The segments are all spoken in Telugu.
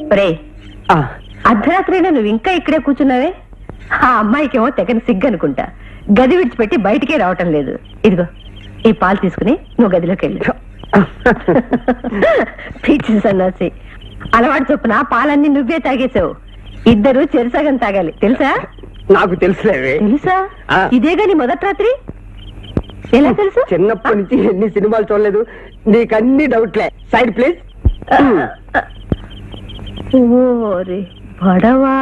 రే ఆ, అర్ధరాత్రైనా నువ్వు ఇంకా ఇక్కడే కూర్చున్నావే ఆ అమ్మాయికేమో తెగని సిగ్గు అనుకుంటా గది విడిచిపెట్టి బయటికే రావటం లేదు ఇదిగో ఈ పాలు తీసుకుని నువ్వు గదిలోకి వెళ్ళు పిచ్చి సన్నాసి అలవాటు చొప్పున పాలన్నీ నువ్వే తాగేసావు ఇద్దరు చెరసగం తాగాలి తెలుసా నాకు తెలుసులేవే తెలుసా ఆ. ఇదేగా నీ మొదటి రాత్రి ఎలా తెలుసు చిన్నప్పటి నుంచి ఎన్ని సినిమాలు చూడలేదు నీకు అన్ని డౌట్లే సైడ్ ప్లీజ్ ఓరి బడవా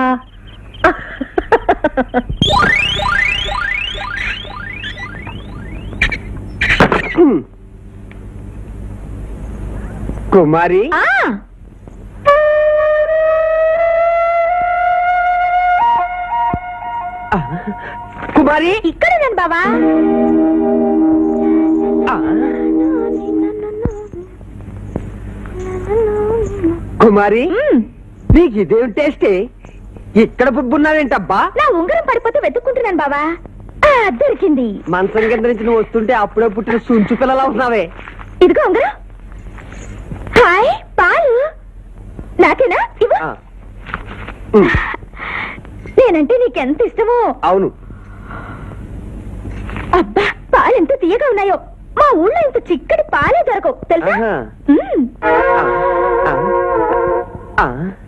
కుమారి కుమారి ఇక్కడ నేను బావా ఆ. కుమారి నీకు ఇదేం టేస్టే ఇక్కడ బుబ్బున్నావేంటబ్బా నా ఉంగరం పడిపోతే వెతుక్కుంటున్నాను బావా ఆ, దొరికింది మంచం కింద నుంచి నువ్వు వస్తుంటే అప్పుడే పుట్టిన సుంచు పిల్లలా ఉన్నావే ఇదిగో ఉంగరం హాయ్ పాలు నాకేనా ఇవ్వు ఆ. ఉమ్, నేనంటే నీకెంత ఇష్టమో అవును అబ్బా పాలు ఎంత తీయగా ఉన్నాయో మా ఊళ్ళో ఇంత చిక్కటి పాలే దొరకవు తెలుసా ఆహా. మ్మ్. ఆ, ఆ, ఆ,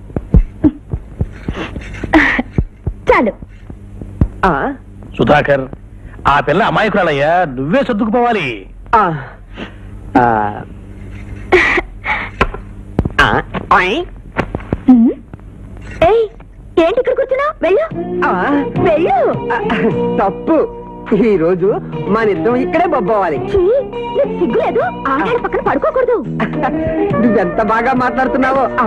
చాలు ఆ, సుధాకర్ ఆ పిల్ల అమాయకురాలయ్యా నువ్వే సర్దుకుపోవాలి ఆ, ఆ. ఆ, ఆయ్. మ్మ్. ఏయ్ ఏంటి ఇక్కడ కూర్చున్నావు వెళ్ళు ఆ, వెళ్ళు ఆ, తప్పు ఈ రోజు మన ఇద్దరం ఇక్కడే బొబ్బవాలి ఛీ, నీకు సిగ్గు లేదు ఆడాళ్ళ పక్కన పడుకోకూడదు నువ్వెంత బాగా మాట్లాడుతున్నావో ఆ?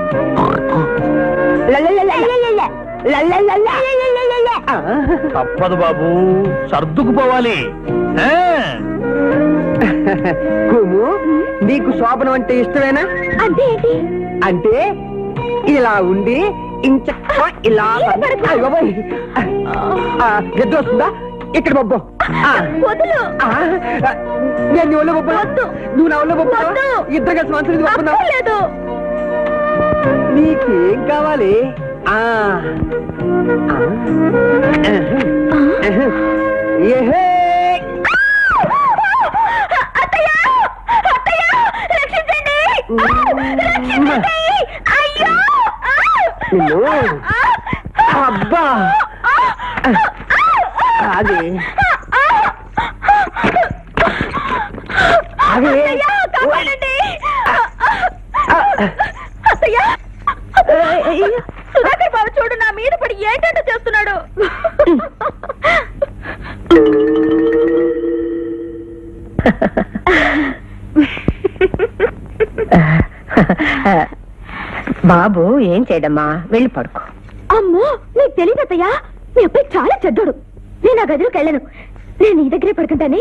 లలలలల. లలలల. ఆ? తప్పదు బాబు సర్దుకుపోవాలి ఆ? కుము నీకు శోభనం అంటే ఇష్టమేనా అంటే ఏంటి అంటే ఇలా ఉండి ఇంచక్క ఇలా అయ్య బాబోయ్. ఆ, నిద్ర వస్తుందా ఇక్కడ బొబ్బో ఆ. వదులు ఆ, నేను నీ ఒళ్ళో బొబ్బో వద్దు. నువ్వు నా ఒళ్ళో బొబ్బో వద్దు. ఇద్దరు కలిసి మనసు బొబ్బున్నావు లేదు నీకేం కావాలి ఆ ఆ. ఏహే అత్తయ్య అత్తయ్య రక్షించండి రక్షించండి అయ్యో నిన్ను అబ్బా అది అది అత్తయ్య కాపాడండి అత్తయ్య సుధాకర్ బాబు చూడు నా మీద పడి ఏంటంటే చేస్తున్నాడు బాబు ఏం చేయడమ్మా వెళ్ళి పడుకో అమ్మో నీకు తెలియదు అత్తయ్య మీ అబ్బాయి చాలా చెడ్డోడు నేను ఆ గదిలోకి వెళ్ళను నేను నీ దగ్గరే పడుకుంటానే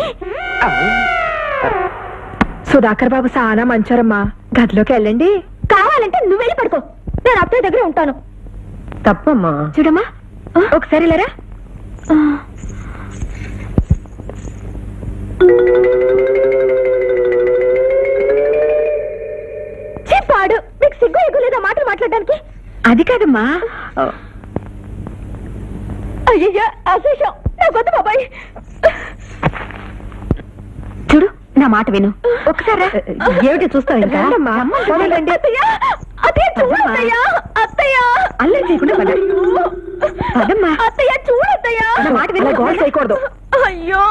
సుధాకర్ బాబు చాలా మంచారమ్మా గదిలోకి వెళ్ళండి కావాలంటే నువ్వు వెళ్ళి పడుకో నేను అత్తయ్య దగ్గరే ఉంటాను తప్పమ్మా చూడమ్మా ఒకసారి లేరా చెప్పాడు మీకు సిగ్గు ఎగ్గు లేదా మాటలు మాట్లాడడానికి అది కాదమ్మా అయ్యయ్యా అశేషం నా గొంతు బాబాయ్ చూడు నా మాట విను ఒకసారి ఏమిటి చూస్తావు ఇంకా రండమ్మా. చూడండి అత్తయ్య అత్తయ్య చూడత్తయ్య అత్తయ్య అల్లరి చేయకుండా పద. పదమ్మా. అత్తయ్య చూడత్తయ్య నా మాట విను, అలా గోల చేయకూడదు. అయ్యో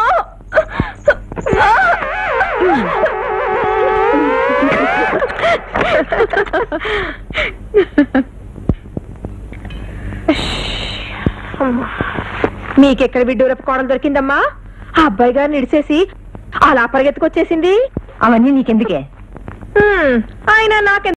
మీకెక్కడ విడ్డూరపు కోడలు దొరికిందమ్మా ఆ అబ్బాయి గారిని ఇడిసేసి అలా పరిగెత్తుకొచ్చేసింది అవన్నీ నీకెందుకే హ్మ్, ఆయన నాకెందుకు